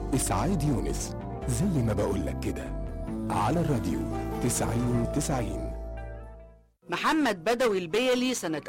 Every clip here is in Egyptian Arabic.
إسعاد يونس زي ما بقولك كده على الراديو تسعين تسعين محمد بدوي البيلي سنة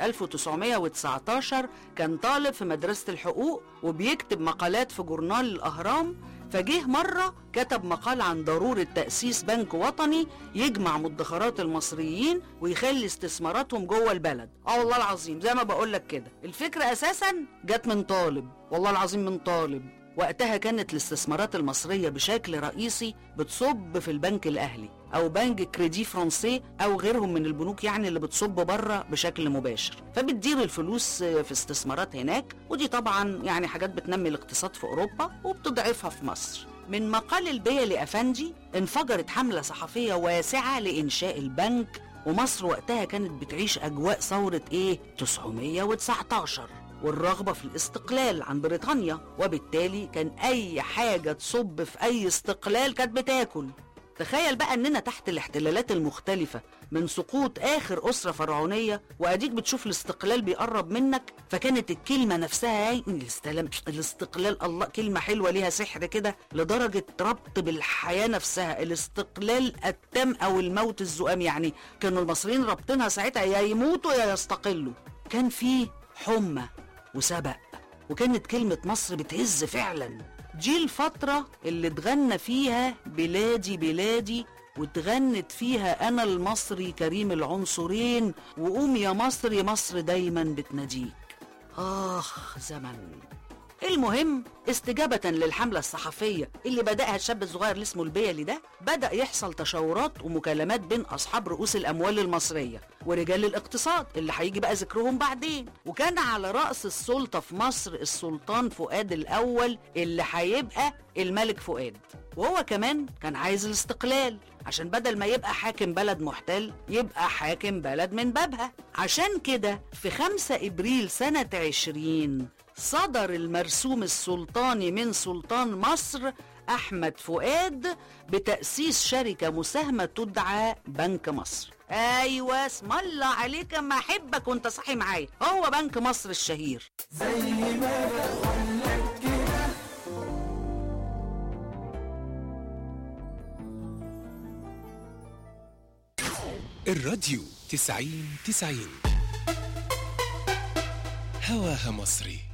1919 كان طالب في مدرسة الحقوق وبيكتب مقالات في جورنال الأهرام فجه مرة كتب مقال عن ضرورة تأسيس بنك وطني يجمع مدخرات المصريين ويخلي استثماراتهم جوه البلد اه والله العظيم زي ما بقولك كده الفكرة أساسا جت من طالب والله العظيم من طالب وقتها كانت الاستثمارات المصرية بشكل رئيسي بتصب في البنك الأهلي أو بنك كريدي فرنسي أو غيرهم من البنوك يعني اللي بتصب بره بشكل مباشر فبتدير الفلوس في استثمارات هناك ودي طبعا يعني حاجات بتنمي الاقتصاد في أوروبا وبتضعفها في مصر من مقال البيلي أفندي انفجرت حملة صحفية واسعة لإنشاء البنك ومصر وقتها كانت بتعيش أجواء ثورة إيه 919 والرغبة في الاستقلال عن بريطانيا وبالتالي كان أي حاجة تصب في أي استقلال كانت بتاكل تخيل بقى اننا تحت الاحتلالات المختلفة من سقوط اخر اسرة فرعونية واديك بتشوف الاستقلال بيقرب منك فكانت الكلمة نفسها هي الاستلام الاستقلال الله كلمة حلوة ليها سحر كده لدرجة ربط بالحياة نفسها الاستقلال التام او الموت الزؤام يعني كانوا المصريين رابطينها ساعتها يا يموتوا يا يستقلوا كان في حمى وسبق وكانت كلمة مصر بتهز فعلا دي الفترة اللي اتغنى فيها بلادي بلادي واتغنت فيها أنا المصري كريم العنصرين وقوم يا مصر يا مصر دايما بتناديك آخ زمن المهم استجابة للحملة الصحفية اللي بدأها الشاب الصغير اللي اسمه البيلي ده بدأ يحصل تشاورات ومكالمات بين أصحاب رؤوس الأموال المصرية ورجال الاقتصاد اللي هيجي بقى ذكرهم بعدين وكان على رأس السلطة في مصر السلطان فؤاد الأول اللي هيبقى الملك فؤاد وهو كمان كان عايز الاستقلال عشان بدل ما يبقى حاكم بلد محتل يبقى حاكم بلد من بابها عشان كده في 5 إبريل سنة 20 صدر المرسوم السلطاني من سلطان مصر أحمد فؤاد بتأسيس شركة مساهمة تدعى بنك مصر أيوة اسم الله عليك ما أحبك وأنت صاحي معايا هو بنك مصر الشهير الراديو تسعين تسعين هواها مصري